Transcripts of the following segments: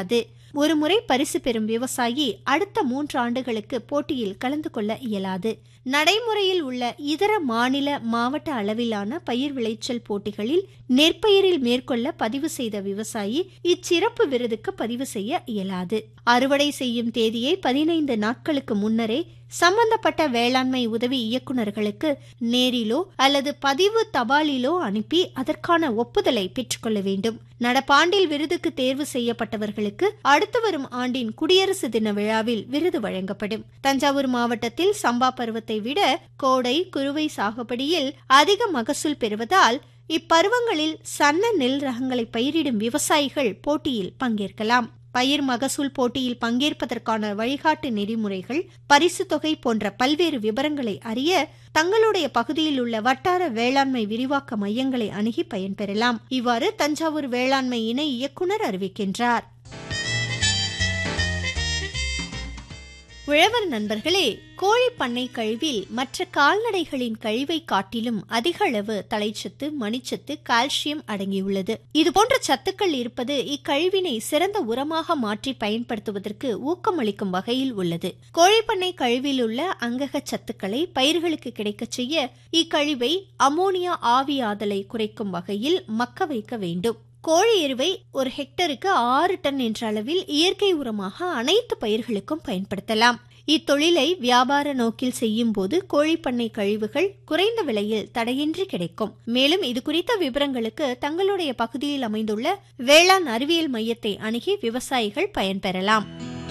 இயலாது ஒருமுறை பரிசு பெறும் விவசாயி அடுத்த மூன்று ஆண்டுகளுக்கு போட்டியில் கலந்து கொள்ள இயலாது நடைமுறையில் உள்ள இதர மாநில மாவட்ட அளவிலான பயிர் விளைச்சல் போட்டிகளில் நெற்பயிரில் மேற்கொள்ள பதிவு செய்த விவசாயி இச்சிறப்பு விருதுக்கு பதிவு செய்ய இயலாது அறுவடை செய்யும் தேதியை பதினைந்து நாட்களுக்கு முன்னரே சம்பந்தப்பட்ட வேளாண்மை உதவி இயக்குநர்களுக்கு நேரிலோ அல்லது பதிவு தபாலிலோ அனுப்பி அதற்கான ஒப்புதலை பெற்றுக்கொள்ள வேண்டும் நடப்பாண்டில் விருதுக்கு தேர்வு செய்யப்பட்டவர்களுக்கு அடுத்து வரும் ஆண்டின் குடியரசு தின விழாவில் விருது வழங்கப்படும் தஞ்சாவூர் மாவட்டத்தில் சம்பா பருவத்தை விட கோடை குறுவை சாகுபடியில் அதிக மகசூல் பெறுவதால் இப்பருவங்களில் சன்ன நெல் ரகங்களை பயிரிடும் விவசாயிகள் போட்டியில் பங்கேற்கலாம் பயிர் மகசூல் போட்டியில் பங்கேற்பதற்கான வழிகாட்டு நெறிமுறைகள் பரிசு தொகை போன்ற பல்வேறு விவரங்களை அறிய தங்களுடைய பகுதியில் உள்ள வட்டார வேளாண்மை விரிவாக்க மையங்களை அணுகி பயன்பெறலாம் இவ்வாறு தஞ்சாவூர் வேளாண்மை இணை இயக்குனர் அறிவிக்கின்றார் உழவர் நண்பர்களே கோழி பண்ணை கழிவில் மற்ற கால்நடைகளின் கழிவை காட்டிலும் அதிக அளவு தலைச்சத்து மணிச்சத்து கால்சியம் அடங்கியுள்ளது இதுபோன்ற சத்துக்கள் இருப்பது இக்கழிவினை சிறந்த உரமாக மாற்றி பயன்படுத்துவதற்கு ஊக்கமளிக்கும் வகையில் உள்ளது கோழிப்பண்ணை கழிவில் உள்ள அங்கக சத்துக்களை பயிர்களுக்கு கிடைக்கச் செய்ய இக்கழிவை அமோனியா ஆவியாதலை குறைக்கும் வகையில் மக்க வைக்க வேண்டும் கோழி எருவை ஒரு ஹெக்டருக்கு ஆறு டன் என்ற அளவில் இயற்கை உரமாக அனைத்து பயிர்களுக்கும் பயன்படுத்தலாம் இத்தொழிலை வியாபார நோக்கில் செய்யும் போது கோழிப்பண்ணை கழிவுகள் குறைந்த விலையில் தடையின்றி கிடைக்கும் மேலும் இது குறித்த விவரங்களுக்கு தங்களுடைய பகுதியில் அமைந்துள்ள வேளாண் அறிவியல் மையத்தை அணுகி விவசாயிகள் பயன்பெறலாம்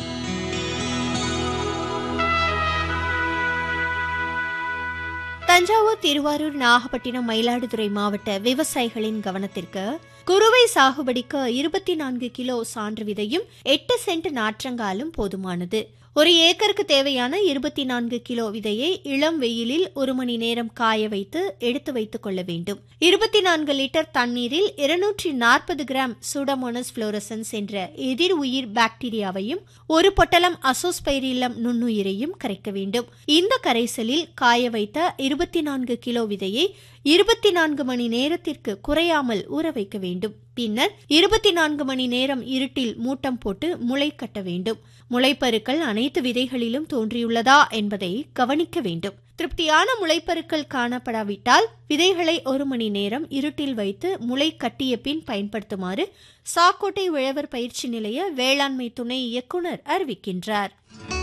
தஞ்சாவூர் திருவாரூர் நாகப்பட்டினம் மயிலாடுதுறை மாவட்ட விவசாயிகளின் கவனத்திற்கு குறுவை சாகுபடிக்கு இருபத்தி நான்கு கிலோ சான்று விதையும் எட்டு சென்ட் நாற்றங்காலும் போதுமானது ஒரு ஏக்கருக்கு தேவையான இருபத்தி நான்கு கிலோ விதையை இளம் வெயிலில் ஒரு மணி நேரம் காய வைத்து எடுத்து வைத்துக் கொள்ள வேண்டும் இருபத்தி நான்கு லிட்டர் தண்ணீரில் இருநூற்றி நாற்பது கிராம் சூடமோனஸ் புளோரசன்ஸ் என்ற எதிர் உயிர் பாக்டீரியாவையும் ஒரு பொட்டலம் அசோஸ்பைரிலம் நுண்ணுயிரையும் கரைக்க வேண்டும் இந்த கரைசலில் காய வைத்த இருபத்தி நான்கு கிலோ விதையை இருபத்தி நான்கு மணி நேரத்திற்கு குறையாமல் ஊற வைக்க வேண்டும் பின்னர் இருபத்தி நான்கு மணி நேரம் இருட்டில் மூட்டம் போட்டு முளை கட்ட வேண்டும் முளைப்பருக்கள் அனைத்து விதைகளிலும் தோன்றியுள்ளதா என்பதை கவனிக்க வேண்டும் திருப்தியான முளைப்பருக்கள் காணப்படாவிட்டால் விதைகளை ஒரு மணி நேரம் இருட்டில் வைத்து முளை கட்டிய பின் பயன்படுத்துமாறு சாக்கோட்டை உழவர் பயிற்சி நிலைய வேளாண்மை துணை இயக்குனர் அறிவிக்கின்றார்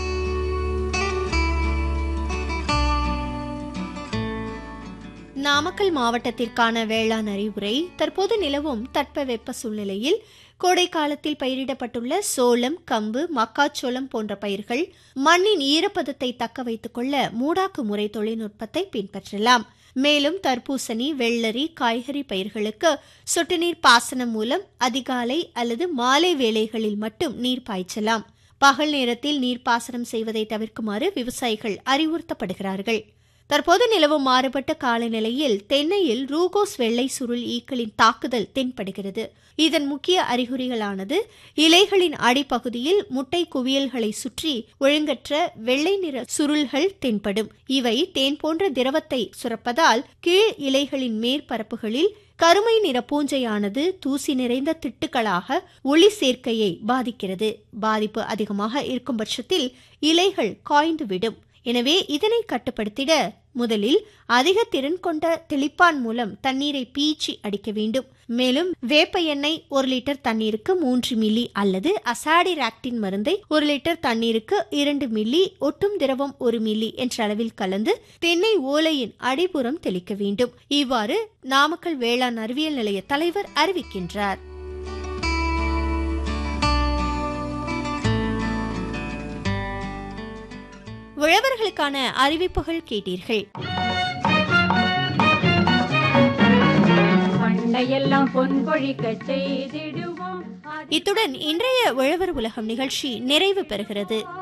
நாமக்கல் மாவட்டத்திற்கான வேளாண் அறிவுரை தற்போது நிலவும் தட்பவெப்ப சூழ்நிலையில் கோடை காலத்தில் பயிரிடப்பட்டுள்ள சோளம் கம்பு மக்காச்சோளம் போன்ற பயிர்கள் மண்ணின் ஈரப்பதத்தை தக்க வைத்துக் கொள்ள மூடாக்கு முறை தொழில்நுட்பத்தை பின்பற்றலாம் மேலும் தர்பூசணி வெள்ளரி காய்கறி பயிர்களுக்கு சொட்டுநீர் பாசனம் மூலம் அதிகாலை அல்லது மாலை வேளைகளில் மட்டும் நீர் பாய்ச்சலாம் பகல் நேரத்தில் நீர்ப்பாசனம் செய்வதை தவிர்க்குமாறு விவசாயிகள் அறிவுறுத்தப்படுகிறார்கள் தற்போது நிலவும் மாறுபட்ட காலநிலையில் தென்னையில் ரூகோஸ் வெள்ளை சுருள் ஈக்களின் தாக்குதல் தென்படுகிறது இதன் முக்கிய அறிகுறிகளானது இலைகளின் அடிப்பகுதியில் முட்டை குவியல்களை சுற்றி ஒழுங்கற்ற வெள்ளை நிற சுருள்கள் தென்படும் இவை தேன் போன்ற திரவத்தை சுரப்பதால் கீழ் இலைகளின் மேற்பரப்புகளில் கருமை நிற பூஞ்சையானது தூசி நிறைந்த திட்டுக்களாக ஒளி சேர்க்கையை பாதிக்கிறது பாதிப்பு அதிகமாக இருக்கும் பட்சத்தில் இலைகள் காய்ந்து விடும் எனவே இதனை கட்டுப்படுத்திட முதலில் அதிக திறன் கொண்ட தெளிப்பான் மூலம் தண்ணீரை பீச்சி அடிக்க வேண்டும் மேலும் வேப்ப எண்ணெய் ஒரு லிட்டர் தண்ணீருக்கு மூன்று மில்லி அல்லது அசாடி ராக்டின் மருந்தை ஒரு லிட்டர் தண்ணீருக்கு இரண்டு மில்லி ஒட்டும் திரவம் ஒரு மில்லி என்ற அளவில் கலந்து தென்னை ஓலையின் அடிப்புறம் தெளிக்க வேண்டும் இவ்வாறு நாமக்கல் வேளாண் அறிவியல் நிலைய தலைவர் அறிவிக்கின்றார் உழவர்களுக்கான அறிவிப்புகள் கேட்டீர்கள் பண்டையெல்லாம் பொன் கொழிக்க செய்திடுவோம் இத்துடன் இன்றைய உழவர் உலகம் நிகழ்ச்சி நிறைவு பெறுகிறது